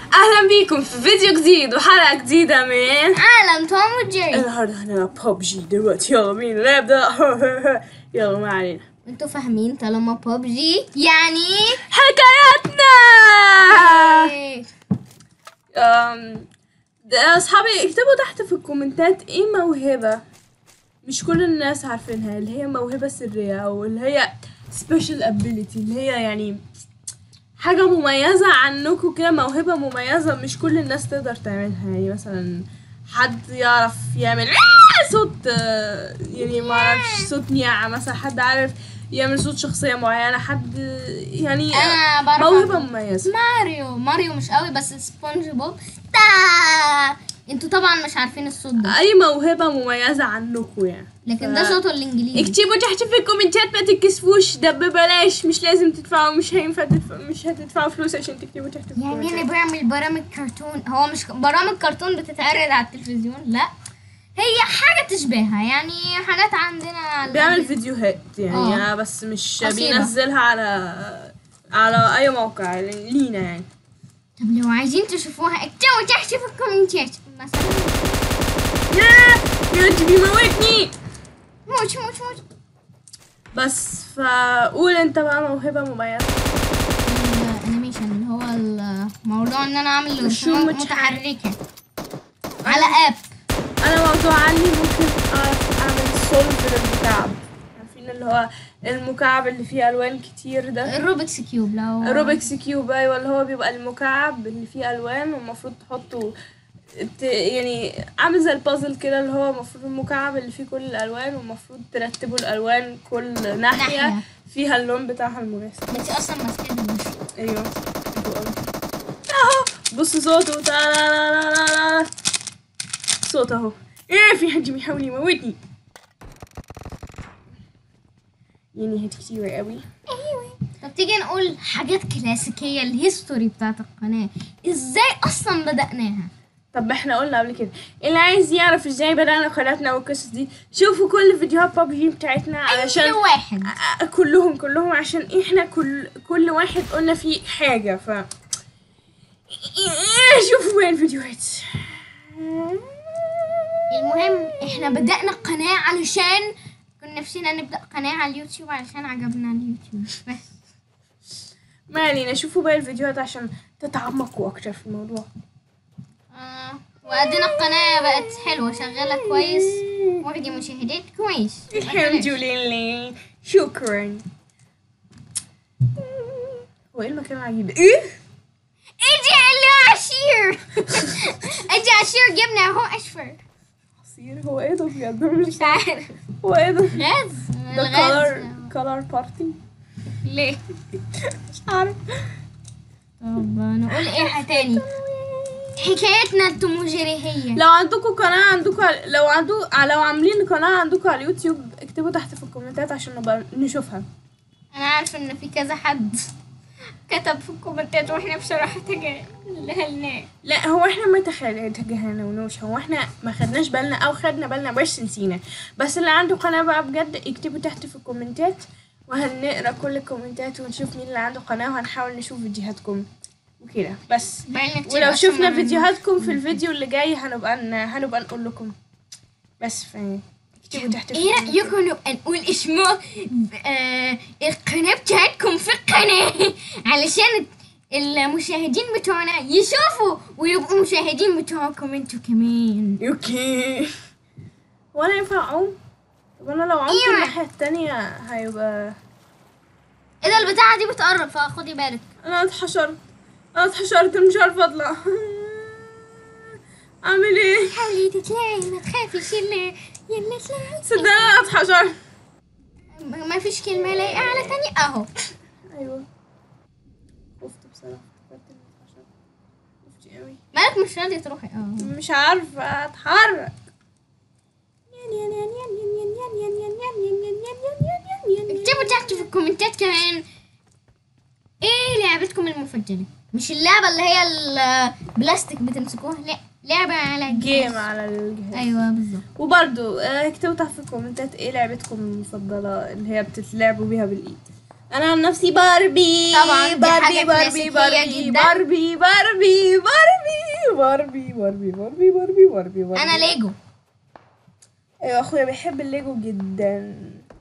اهلا بيكم في فيديو جديد وحلقه جديده من عالم توم وجيري النهارده هنلعب ببجي دلوقتي يلا بينا نبدا يلا ما علينا انتوا فاهمين طالما ببجي يعني حكاياتنا إيه. أم، ده اصحابي اكتبوا تحت في الكومنتات ايه موهبه مش كل الناس عارفينها اللي هي موهبه سريه او اللي هي سبيشال ابيليتي اللي هي يعني حاجه مميزه عنكم كده موهبه مميزه مش كل الناس تقدر تعملها يعني مثلا حد يعرف يعمل صوت آه، يعني ما اعرفش صوت نياعة مثلا حد عارف يعمل صوت شخصيه معينه حد يعني انا بعرف موهبه أعمل- مميزه ماريو ماريو مش قوي بس سبونج بوب تا انتوا طبعا مش عارفين الصوت ده اي موهبه مميزه عنكم يعني لكن ف- ده صوته الانجليزي اكتبوا تحت في الكومنتات ما تتكسفوش ده ببلاش مش لازم تدفعوا مش هينفع تدفع مش هتدفعوا فلوس عشان تكتبوا تحت في يعني انا الكومنتات بعمل برامج كرتون هو مش برامج كرتون بتتعرض على التلفزيون لا هي حاجة تشبهها يعني حاجات عندنا على بيعمل الأجهزة. فيديوهات يعني آه. آه. بس مش قصيرة. بينزلها على على اي موقع لينا يعني طب لو عايزين تشوفوها اكتبوا تحت في الكومنتات مثلا يا يا بيموتني موت موت موت بس فقول انت بقى موهبه مميزه الانيميشن اللي هو الموضوع ان انا اعمل شو رسوم متحرك؟ متحركة على اب انا موضوع عني ممكن اعرف اعمل سولف للمكعب عارفين اللي هو المكعب اللي فيه الوان كتير ده الروبكس كيوب لو روبكس كيوب ايوه اللي هو بيبقى المكعب اللي فيه الوان والمفروض تحطه ت- يعني عامل زي البازل كده اللي هو المفروض المكعب اللي فيه كل الالوان والمفروض ترتبوا الالوان كل ناحيه, ناحية. فيها اللون بتاعها المناسب انت اصلا ماسكاها مش ايوه حلو أوي. اهو بص صوته تا صوت اهو ايه في حد بيحاول يموتني يعني هاد كتير قوي طب تيجي نقول حاجات كلاسيكية الهيستوري بتاعت القناة ازاي اصلا بدأناها طب ما احنا قلنا قبل كده اللي عايز يعرف ازاي بدأنا قناتنا والقصص دي شوفوا كل فيديوهات ببجي بتاعتنا علشان اي واحد آه، كلهم كلهم عشان احنا كل كل واحد قلنا فيه حاجة ف شوفوا وين الفيديوهات المهم احنا بدأنا قناة علشان كنا نفسنا نبدأ قناة على اليوتيوب علشان عجبنا اليوتيوب بس ما علينا شوفوا باقي الفيديوهات عشان تتعمقوا اكتر في الموضوع آه وادينا القناة بقت حلوة شغالة كويس واخدة مشاهدات كويس الحمد لله شكرا هو ايه المكان العجيب ده؟ ايه اجي على عشير اجي عشير جبنا اهو اشفر عصير هو ايه ده بجد مش مش عارف هو ايه ده غاز ده الغاز. كولر كولر بارتي ليه مش عارف طب نقول ايه تاني حكايتنا التوموجيري هي لو عندكم قناة عندكم لو عندو لو عاملين قناة عندكم على اليوتيوب اكتبوا تحت في الكومنتات عشان نبقى نشوفها انا عارفه ان في كذا حد كتب في الكومنتات واحنا بصراحه تجاهلناه لا هو احنا ما تخيل تجاهلناش هو احنا ما خدناش بالنا او خدنا بالنا بس نسينا بس اللي عنده قناة بقى بجد اكتبوا تحت في الكومنتات وهنقرا كل الكومنتات ونشوف مين اللي عنده قناة وهنحاول نشوف فيديوهاتكم وكده بس بقالنا كتير ولو أصلاً شفنا ما فيديوهاتكم في الفيديو اللي جاي هنبقى ن- هنبقى نقول لكم بس ف اكتبوا تحت في ايه الكومنتات. رايكم نبقى نقول اسمه آه القناه بتاعتكم في القناه علشان المشاهدين بتوعنا يشوفوا ويبقوا مشاهدين بتوعكم انتوا كمان اوكي وانا ينفع اعوم طب انا لو عمت إيوه. الناحية التانية هيبقى ايه ده البتاعه دي بتقرب فخدي بالك انا اتحشرت انا اتحشرت مش عارفة اطلع اعمل ايه حاولي تطلعي ما تخافيش يلا يلا اطلعي صدق انا اتحشرت ما فيش كلمه لايقه على تاني اهو ايوه خفت بصراحة افتكرت اني اتحشرت خفت اوي مالك مش راضيه تروحي اه مش عارفة اتحرك اكتبوا تحت في الكومنتات كمان ايه لعبتكم المفضلة مش اللعبة اللي هي البلاستيك بتمسكوها لا لعبة على الجهاز. جيم على الجهاز ايوه بالظبط وبرضو آه، اكتبوا تحت في الكومنتات ايه لعبتكم المفضلة اللي هي بتتلعبوا بيها بالايد انا عن نفسي باربي طبعاً دي باربي حاجة باربي كلاسيكية باربي جداً. باربي باربي باربي باربي باربي باربي باربي باربي باربي انا ليجو ايوه اخويا بيحب الليجو جدا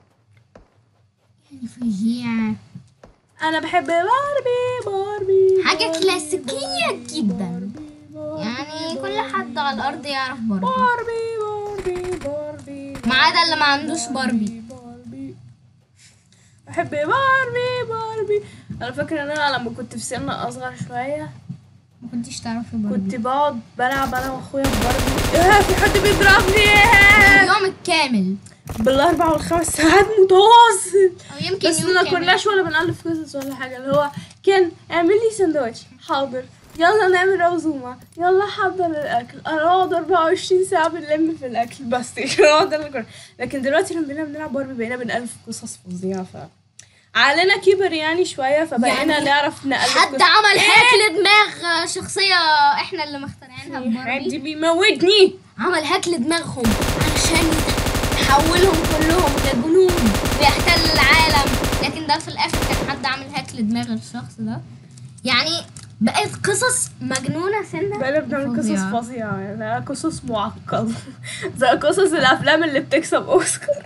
يعني فظيع انا بحب باربي باربي حاجة باربي، كلاسيكية باربي، جداً. باربي، باربي، يعني كل حد على الارض يعرف باربي باربي باربي باربي ما عدا اللي ما عندوش باربي. باربي بحب باربي باربي انا فاكره ان انا لما كنت في سن اصغر شويه ما كنتش تعرفي باربي كنت بقعد بلعب انا واخويا بباربي ايه في حد بيضربني اليوم الكامل بالاربع والخمس ساعات متواصل او يمكن بس يوم ما كامل. كناش ولا بنألف قصص ولا حاجة اللي هو كان اعمل لي سندوتش حاضر يلا نعمل عزومة يلا حضر الأكل أنا أقعد 24 ساعة بنلم في الأكل بس هو ده اللي كنا لكن دلوقتي لما بقينا بنلعب باربي بقينا بنألف قصص فظيعة ف علينا كبر يعني شوية فبقينا يعني نعرف نألف حد قصص. عمل هاك لدماغ شخصية احنا اللي مخترعينها حد بباربي بيموتني عمل هاك لدماغهم علشان يحولهم كلهم لجنود ويحتل العالم لكن ده في الاخر كان حد عامل هاك لدماغ الشخص ده يعني بقت قصص مجنونة سنة بقينا بنعمل قصص فظيعة. فظيعة يعني قصص معقدة زي قصص الأفلام اللي بتكسب أوسكار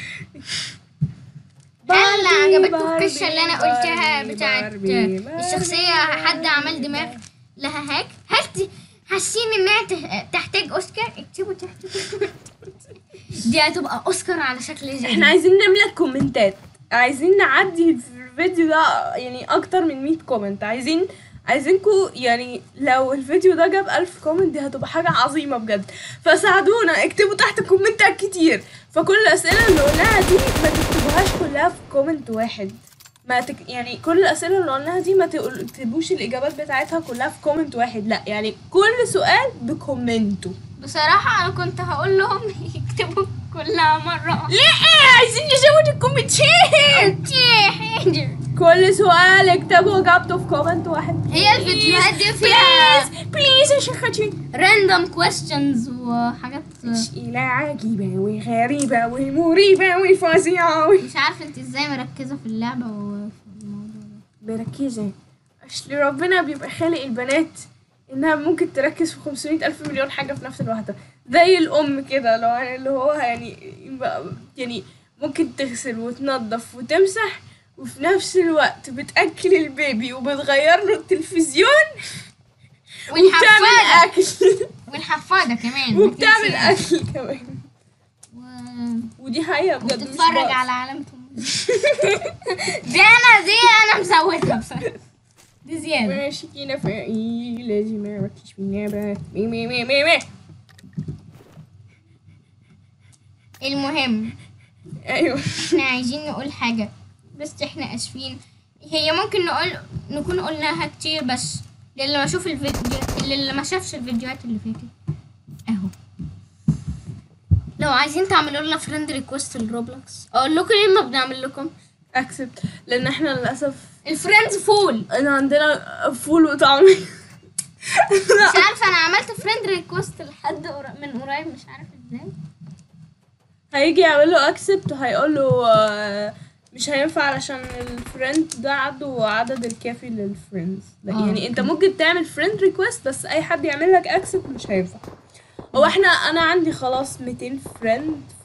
انا اللي عجبتكم باربي، القصه اللي انا قلتها باربي، بتاعت باربي، باربي، الشخصيه حد عمل دماغ لها هاك هل ت- حاسين انها ته- تحتاج اوسكار اكتبوا تحت دي هتبقى اوسكار على شكل زي احنا عايزين نملى كومنتات عايزين نعدي في الفيديو ده يعني اكتر من 100 كومنت عايزين عايزينكو يعني لو الفيديو ده جاب 1000 كومنت دي هتبقى حاجة عظيمة بجد فساعدونا اكتبوا تحت كومنتات كتير فكل الأسئلة اللي قلناها دي ما تكتبوهاش كلها في كومنت واحد ما تك... يعني كل الأسئلة اللي قلناها دي ما تقول- تكتبوش الإجابات بتاعتها كلها في كومنت واحد لا يعني كل سؤال بكومنته بصراحه انا كنت هقول لهم يكتبوا كلها مره لا عايزين نزود الكومنتات كل سؤال اكتبوا اجابته في كومنت واحد هي الفيديوهات دي فيها بليز بليز عشان خاطري راندوم كويستشنز وحاجات أسئلة عجيبة وغريبة ومريبة وفظيعة و- مش عارفه انت ازاي مركزه في اللعبه وفي الموضوع ده مركزة أصل ربنا بيبقى خالق البنات إنها ممكن تركز في 500 ألف مليون حاجة في نفس الوقت زي الأم كده لو يعني اللي هو يعني يبقى- يعني ممكن تغسل وتنظف وتمسح وفي نفس الوقت بتأكل البيبي وبتغير له التلفزيون وبتعمل والحفاده أكل والحفاده كمان وبتعمل ما تنسيش. أكل كمان و... ودي حقيقة بجد مش وتتفرج بهزر. على علامة دي انا دي انا مزودها بصراحة دي زيادة ماشي كده فاقي لازم اركز في اللعبة مي مي مي مي مي المهم ايوه احنا عايزين نقول حاجة بس احنا اسفين هي ممكن نقول نكون قلناها كتير بس للي ما شوف الفيديو للي ما شافش الفيديوهات اللي فاتت اهو لو عايزين تعملوا لنا فريند ريكوست الروبلوكس اقول لكم ليه ما بنعمل لكم اكسبت لان احنا للاسف الفريندز فول انا عندنا فول وطعمية مش عارفه انا عملت فريند ريكوست لحد قر- من قريب مش عارفه ازاي هيجي يعمل له اكسبت وهيقول له آه، مش هينفع علشان الفريند ده عنده عدد الكافي للفريندز لا آه، يعني انت ممكن تعمل فريند ريكوست بس اي حد يعمل لك اكسبت مش هينفع هو احنا انا عندي خلاص 200 فريند ف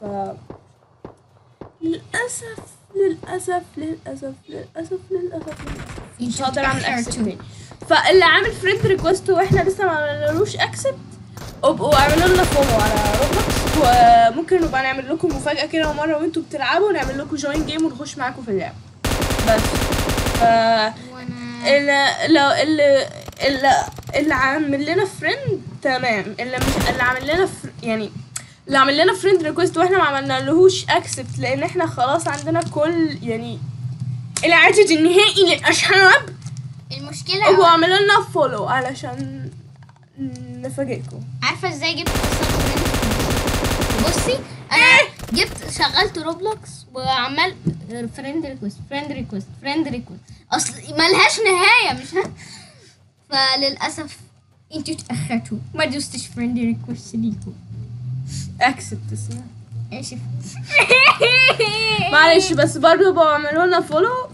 للاسف للاسف للاسف للاسف للاسف للاسف مش هقدر اعمل اكسبت تاني فاللي عامل فريند ريكوست واحنا لسه ما عملنالوش اكسبت ابقوا اعملوا لنا فولو على روبلوكس وممكن نبقى نعمل لكم مفاجأة كده مرة وانتوا بتلعبوا نعمل لكم جوين جيم ونخش معاكم في اللعبة بس ف وانا اللي لو اللي اللي اللي عامل لنا فريند تمام اللي مش اللي عامل لنا فر... يعني اللي عامل لنا فريند ريكوست واحنا ما عملنا لهوش اكسبت لان احنا خلاص عندنا كل يعني العدد النهائي للاصحاب المشكله ابقوا اعملوا لنا فولو علشان نفاجئكم عارفه ازاي جبت اصلا فريند بصي انا جبت شغلت روبلوكس وعمال فريند ريكوست فريند ريكوست فريند ريكوست اصل ملهاش نهايه مش ه... فللاسف انتوا اتاخرتوا ما دوستش فريند ريكوست ليكم اكسبت اسمها اسف معلش بس برضه بقوا اعملوا لنا فولو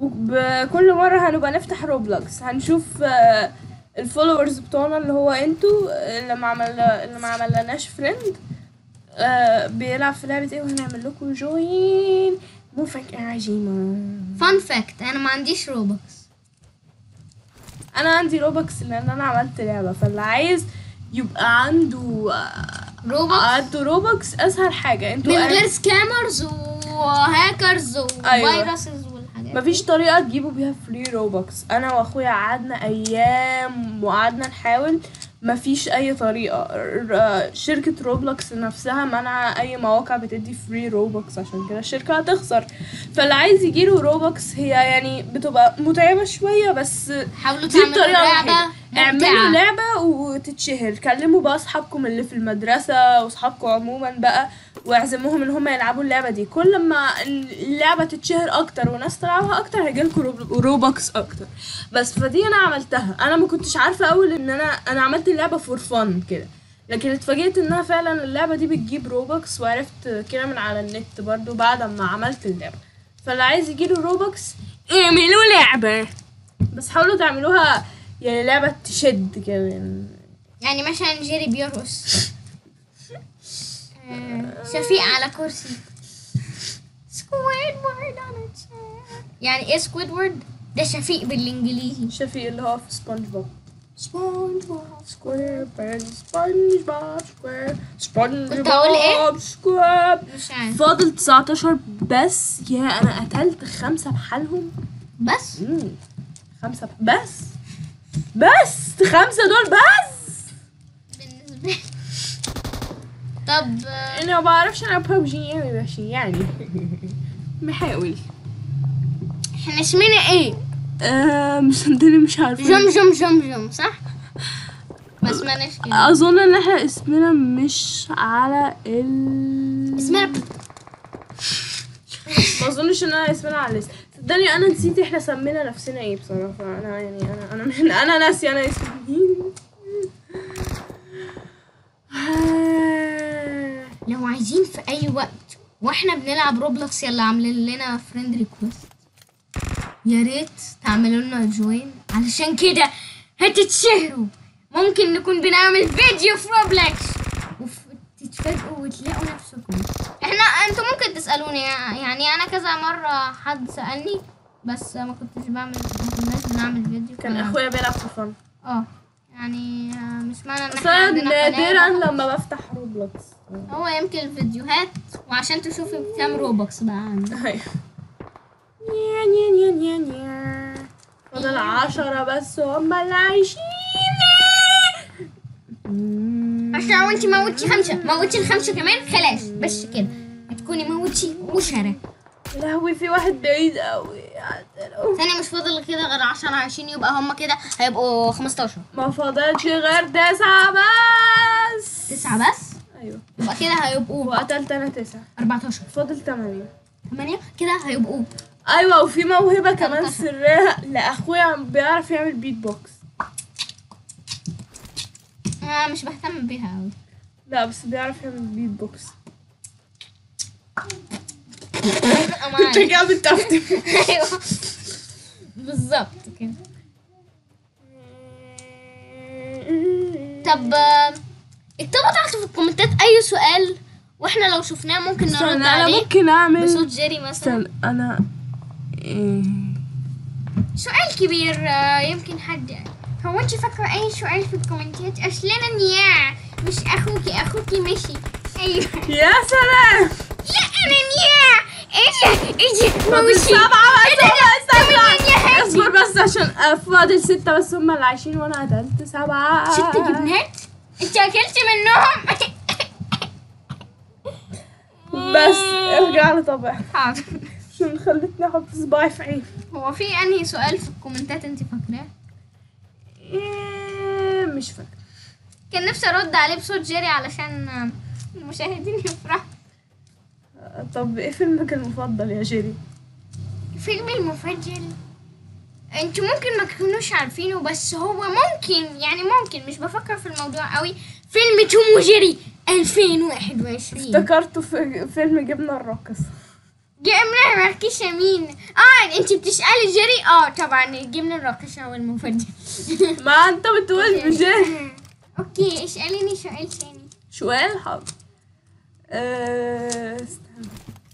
وبكل مرة هنبقى نفتح روبلوكس هنشوف آه، الفولورز بتوعنا اللي هو انتوا اللي ما عمل اللي ما عملناش فريند بيلعب في لعبة ايه وهنعمل لكم جوين مفاجأة عجيبة فان فاكت انا ما عنديش روبوكس انا عندي روبكس لان انا عملت لعبة فاللي عايز يبقى عنده آه، روبوكس عنده روبكس اسهل حاجة انتوا من قاعد- غير سكامرز وهاكرز أيوة. وفيروسز والحاجات مفيش طريقة تجيبوا بيها فري روبكس انا واخويا قعدنا ايام وقعدنا نحاول مفيش اي طريقة ر- شركة روبلوكس نفسها منع اي مواقع بتدي فري روبكس عشان كده الشركة هتخسر فاللي عايز يجيله روبكس هي يعني بتبقى متعبة شوية بس حاولوا دي تعملوا الطريقة لعبة الوحيدة اعملوا ممتعة لعبة وتتشهر كلموا بقى اصحابكم اللي في المدرسة واصحابكم عموما بقى واعزموهم ان هم يلعبوا اللعبة دي كل ما اللعبة تتشهر اكتر وناس تلعبها اكتر هيجيلكوا روب- روبوكس اكتر بس فدي انا عملتها انا ما كنتش عارفة اول ان انا انا عملت اللعبة فور فن كده لكن اتفاجئت انها فعلا اللعبة دي بتجيب روبوكس وعرفت كده من على النت برضو بعد ما عملت اللعبة فاللي عايز يجيله روبوكس اعملوا لعبة بس حاولوا تعملوها يعني لعبة تشد كده يعني يعني مثلا جيري بيرقص آه، شفيق على كرسي سكويدورد on a chair يعني ايه سكويدورد ده شفيق بالانجليزي شفيق اللي هو في سبونج بوب سبونج بوب سكوير بان سبونج بوب سكوير سبونج كنت هقول إيه؟ بوب سكوير مش عارف فاضل 19 بس يا انا قتلت خمسة بحالهم بس مم. خمسة ب- بس بس خمسة دول بس بالنسبة لي طب آه، انا ما بعرفش العب ببجي قوي بس يعني بحاول احنا اسمنا ايه آه صدقني مش عارفة جم جم جم جم صح ما اسمناش كده اظن ان احنا اسمنا مش على ال اسمنا ما اظنش ان انا اسمنا على الليست صدقني انا نسيت احنا سمينا نفسنا ايه بصراحه انا يعني انا انا مش انا ناسي انا اسمي لو عايزين في اي وقت واحنا بنلعب روبلوكس يلا عاملين لنا فريند ريكوست يا ريت تعملوا لنا جوين علشان كده هتتشهروا ممكن نكون بنعمل فيديو في روبلوكس وتتفاجئوا وتلاقوا نفسكم احنا انتوا ممكن تسالوني يعني انا كذا مره حد سالني بس ما كنتش بعمل ما كناش بنعمل فيديو كان ف- اخويا بيلعب في فن اه يعني آه، مش معنى ان بس احنا انا عندنا قناة نادرا يبقى لما بفتح روبلوكس هو يمكن الفيديوهات وعشان تشوفي كام روبوكس بقى عندك ايوه نيا نيا نيا نيا نيا فاضل عشرة بس هم اللي عايشين عشان لو انت موتي خمسة موتي الخمسة كمان خلاص بس كده هتكوني موتي وشرة يا لهوي في واحد بعيد قوي ثانية مش فاضل كده غير عشرة عشرين يبقى هما كده هيبقوا خمستاشر ما فاضلش غير تسعة بس تسعة بس ايوه يبقى كده هيبقوا وقتلت انا تسعة أربعتاشر فاضل تمانية ثمانية كده هيبقوا ايوه وفي موهبة كمان 13. سرية لاخويا بيعرف يعمل بيت بوكس آه مش بهتم بيها أوي لا بس بيعرف يعمل بيت بوكس أما انت كده بتفتح ايوه بالظبط كده طب آه، اكتبوا تحت في الكومنتات اي سؤال واحنا لو شفناه ممكن نرد استنى انا عليه ممكن اعمل بصوت جيري مثلا استنى انا إيه. سؤال كبير آه، يمكن حد هو انت فاكرة اي سؤال في الكومنتات اصل انا نياع مش اخوكي اخوكي مشي ايوه يا سلام لا انا نياع ايه ده ايه ده فاضل موشي. سبعة إيه ده؟ بس ده من يا استنى هادي. اصبر بس عشان آه، فاضل ستة بس هم اللي عايشين وانا قتلت سبعة ست جبنات انت اكلت منهم بس ارجع لطبيعي حاضر عشان خلتني احط صباعي في عيني هو في انهي سؤال في الكومنتات انت فاكراه إيه، مش فاكرة كان نفسي ارد عليه بصوت جيري علشان آه، المشاهدين يفرحوا طب ايه فيلمك المفضل يا جيري؟ فيلم المفضل انتوا ممكن ما تكونوش عارفينه بس هو ممكن يعني ممكن مش بفكر في الموضوع قوي فيلم توم وجيري 2021 افتكرته في فيلم جبنة الراقصة جبنة الراقشة مين؟ اه انت بتسألي جيري؟ اه طبعا الجبنة الراقشة هو المفضل ما انت بتقول بجد اوكي اسأليني سؤال ثاني سؤال حاضر أه... استنى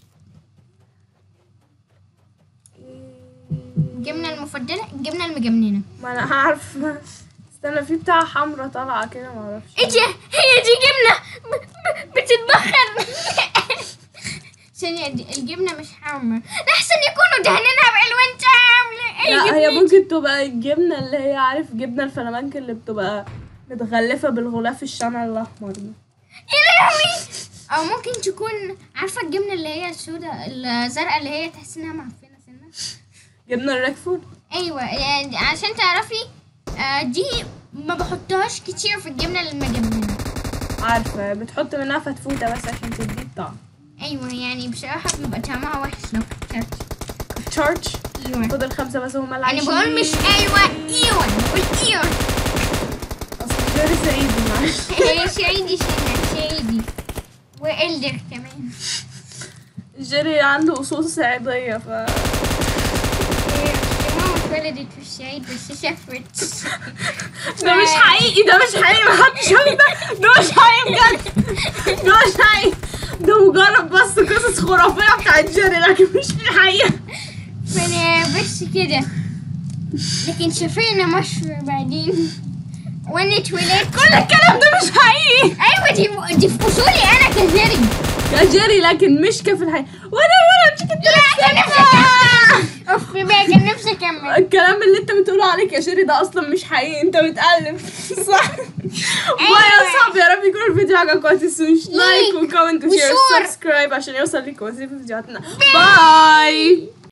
الجبنة المفضلة الجبنة المجمننة ما انا عارف استنى في بتاع حمرا طالعه كده ما اعرفش ايه ده؟ هي دي جبنة ب- ب- بتتبخر ثانية دي الجبنة مش حمرا لحسن يكونوا دهنينها بألوان تعمل ايه لا هي جبنة؟ ممكن تبقى الجبنه اللي هي عارف جبنه الفلامنك اللي بتبقى متغلفه بالغلاف الشمع الاحمر ده يا لهوي او ممكن تكون عارفة الجبنة اللي هي السوداء الزرقاء اللي هي تحس انها معفنة سنة جبنه الريكفورد ايوه يعني عشان تعرفي آه دي ما بحطهاش كتير في الجبنة المجمنة عارفه بتحط منها فتفوته بس عشان تدي الطعم ايوه يعني بصراحة بيبقى طعمها وحش لو كترت تشارج ايوه فضل خمسه بس هما انا العايشين بقول مش ايوه ايوه بقول ايوه اصل جاري سعيد معلش هي شعيدي سنة شعيدي وإلدر كمان جيري عنده اصول صعيديه ف هي ماما اتولدت في الصعيد بس سافرت ده مش حقيقي ده مش حقيقي محدش يقول ده ده مش حقيقي بجد ده مش حقيقي ده مجرد بس قصص خرافية بتاعت جيري لكن مش الحقيقة فانا بس كده لكن سافرنا مصر بعدين وانا اتولدت كل الكلام ده مش حقيقي ايوه دي دي في اصولي انا كجري يا جيري لكن مش كفي الحقيقة وانا وانا مش كنت لا كان نفسي اكمل اوف بقى كان نفسي اكمل الكلام اللي انت بتقوله عليك يا شيري ده اصلا مش حقيقي انت بتألف صح باي يا صاحبي يا رب يكون الفيديو عجبكم ما تنسوش لايك وكومنت وشير وشور. وسبسكرايب عشان يوصل لكم وظيفة فيديوهاتنا باي